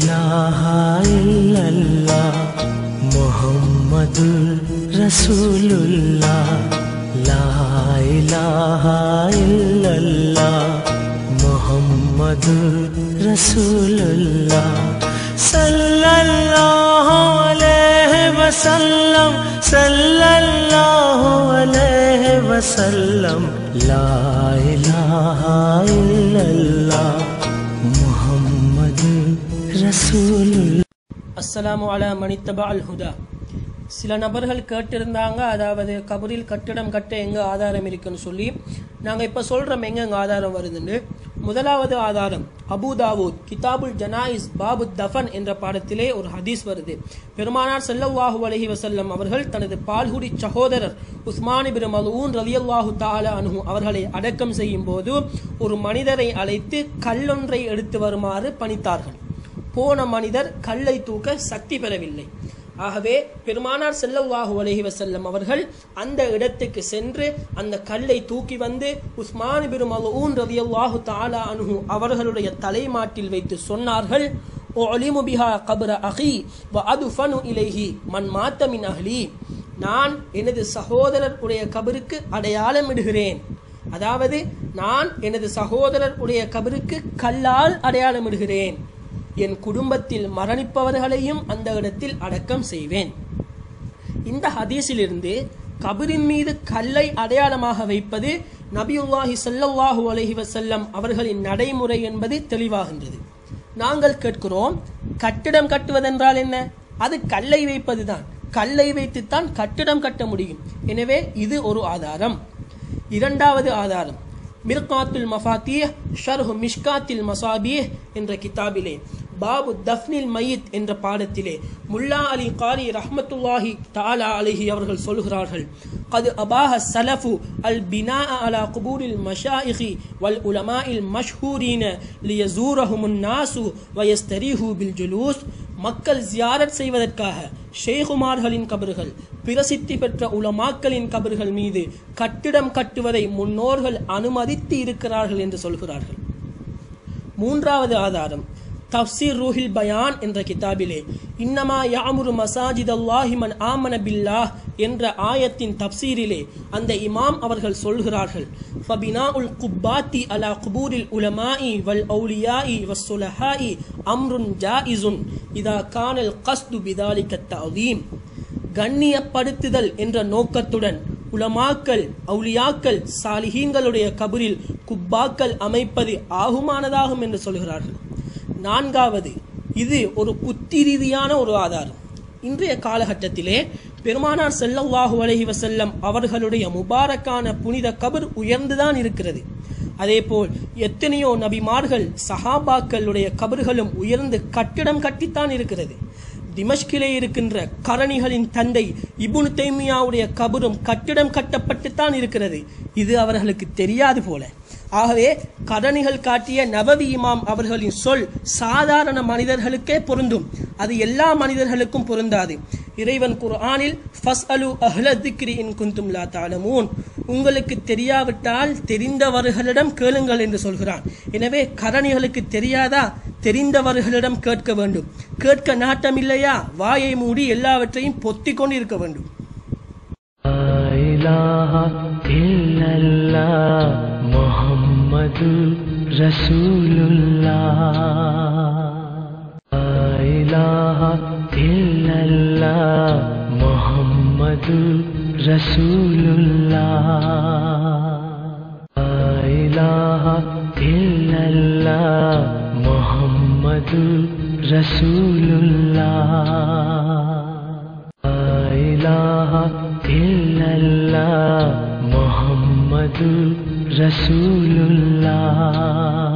இலாஹ இல்லல்லாஹ் முஹம்மதுர் ரசூலுல்லாஹ் லா இலாஹ இல்லல்லாஹ் முஹம்மதுர் ரசூலுல்லாஹ் ஸல்லல்லாஹு அலைஹி வஸல்லம் ஸல்லல்லாஹு அலைஹி வஸல்லம் லா இலாஹ இல்லல்லாஹ் முஹம்மது ரசூலுல்லாஹ் அஸ்ஸலாமு அலா மனித்தபா அல் ஹுதா சில நபர்கள் கேட்டிருந்தாங்க அதாவது கபரில் கட்டிடம் கட்ட எங்க ஆதாரம் இருக்குன்னு சொல்லி நாங்க இப்ப சொல்றோம் எங்க எங்க ஆதாரம் வருதுன்னு முதலாவது ஆதாரம் அபு தாவூத் கிதாபுல் ஜனாயிஸ் பாபு தஃபன் என்ற பாடத்திலே ஒரு ஹதீஸ் வருது பெருமானார் ஸல்லல்லாஹு அலைஹி வஸல்லம் அவர்கள் தனது பால்குடி சகோதரர் உஸ்மான் இப்னு மல்ஊன் ரலியல்லாஹு தஆலா அன்ஹு அவர்களை அடக்கம் செய்யும் போது ஒரு மனிதரை அழைத்து கல்லொன்றை எடுத்து வருமாறு பணித்தார்கள் போன மனிதர் கல்லை தூக்க சக்தி பெறவில்லை ஆகவே பெருமானார் ஸல்லல்லாஹு அலைஹி வஸல்லம் அவர்கள் அந்த இடத்துக்கு சென்று அந்த கல்லை தூக்கி வந்து உஸ்மான் பின் மல்ஊன் ரலியல்லாஹு தஆலா அன்ஹு அவர்களுடைய தலைமாட்டில் வைத்து சொன்னார்கள் உலிமு பிஹா கப்ர அகி வ அதுஃபனு இலைஹி மன் மாத்த மின் அஹ்லி நான் எனது சகோதரர் உடைய கபருக்கு அடையாளம் இடுகிறேன் அதாவது நான் எனது சகோதரர் உடைய கபருக்கு கல்லால் அடையாளமிடுகிறேன் என் குடும்பத்தில் மரணிப்பவர்களையும் அந்த இடத்தில் அடக்கம் செய்வேன் இந்த ஹதீஸிலிருந்து கபரின் மீது கல்லை அடையாளமாக வைப்பது நபியுல்லாஹி ஸல்லல்லாஹு அலைஹி வஸல்லம் அவர்களின் நடைமுறை என்பது தெளிவாகின்றது நாங்கள் கேட்கிறோம் கட்டிடம் கட்டுவதென்றால் என்ன அது கல்லை வைப்பதுதான் கல்லை வைத்துத்தான் கட்டிடம் கட்ட முடியும் எனவே இது ஒரு ஆதாரம் இரண்டாவது ஆதாரம் மிர்காத்துல் மஃபாத்தீஹ் ஷர்ஹு மிஷ்காத்தில் மசாபீஹ் என்ற கிதாபிலே பாபு தஃப்னில் மயித் என்ற பாடத்திலே முல்லா அலி காரி ரஹ்மத்துல்லாஹி தாலா அலிஹி அவர்கள் சொல்கிறார்கள் قد أباح السلف البناء على قبور المشايخ والعلماء المشهورين ليزورهم الناس ويستريحوا بالجلوس மக்கள் ஜியாரத் செய்வதற்காக ஷேகுமார்களின் கபறுகள் பிரசித்தி பெற்ற உலமாக்களின் கபறுகள் மீது கட்டிடம் கட்டுவதை முன்னோர்கள் அனுமதித்து இருக்கிறார்கள் என்று சொல்கிறார்கள் மூன்றாவது ஆதாரம் தப்சீர் ரூஹில் பயான் என்ற கிதாபிலே இன்னமா யாமுரு மசாஜித் அல்லாஹி மன் ஆமன பில்லாஹ் என்ற ஆயத்தின் தப்சீரிலே அந்த இமாம் அவர்கள் சொல்கிறார்கள் ஃபபினா உல் குப்பாத்தி அலா குபூரில் உலமாஇ வல் அவுலியாஇ வஸ்ஸுலஹாஇ அம்ருன் ஜாயிசுன் இதா கானல் கஸ்து பிதாலிக்க தஅதீம் கண்ணியப்படுத்துதல் என்ற நோக்கத்துடன் உலமாக்கள் அவுலியாக்கள் சாலிஹீன்களுடைய கபரில் குப்பாக்கள் அமைப்பது ஆகுமானதாகும் என்று சொல்கிறார்கள் நான்காவது இது ஒரு புத்தி ரீதியான ஒரு ஆதாரம் இன்றைய காலகட்டத்திலே பெருமானார் ஸல்லல்லாஹு அலைஹி வஸல்லம் அவர்களுடைய முபாரக்கான புனித கபர் உயர்ந்துதான் இருக்கிறது அதேபோல் எத்தனையோ நபிமார்கள் சஹாபாக்களுடைய கபர்களும் உயர்ந்து கட்டிடம் கட்டித்தான் இருக்கிறது திமஷ்கிலே இருக்கின்ற கரணிகளின் தந்தை இபுனு தைமியாவுடைய கபரும் கட்டிடம் கட்டப்பட்டுத்தான் இருக்கிறது இது அவர்களுக்கு தெரியாது போல ஆகவே கரணிகள் காட்டிய நபவி இமாம் அவர்களின் சொல் சாதாரண மனிதர்களுக்கே பொருந்தும் அது எல்லா மனிதர்களுக்கும் பொருந்தாது இறைவன் குர்ஆனில் ஃபஸ் அலு அஹ்ல திக்ரி இன் குந்தும் லா தாலமூன் உங்களுக்கு தெரியாவிட்டால் தெரிந்தவர்களிடம் கேளுங்கள் என்று சொல்கிறான் எனவே கரணிகளுக்கு தெரியாதா தெரிந்தவர்களிடம் கேட்க வேண்டும் கேட்க நாட்டம் இல்லையா வாயை மூடி எல்லாவற்றையும் பொத்திக் கொண்டு இருக்க வேண்டும் لا إله إلا الله محمد رسول الله لا إله إلا الله محمد رسول الله لا إله إلا الله محمد رسول الله لا إله إلا الله محمد رسول الله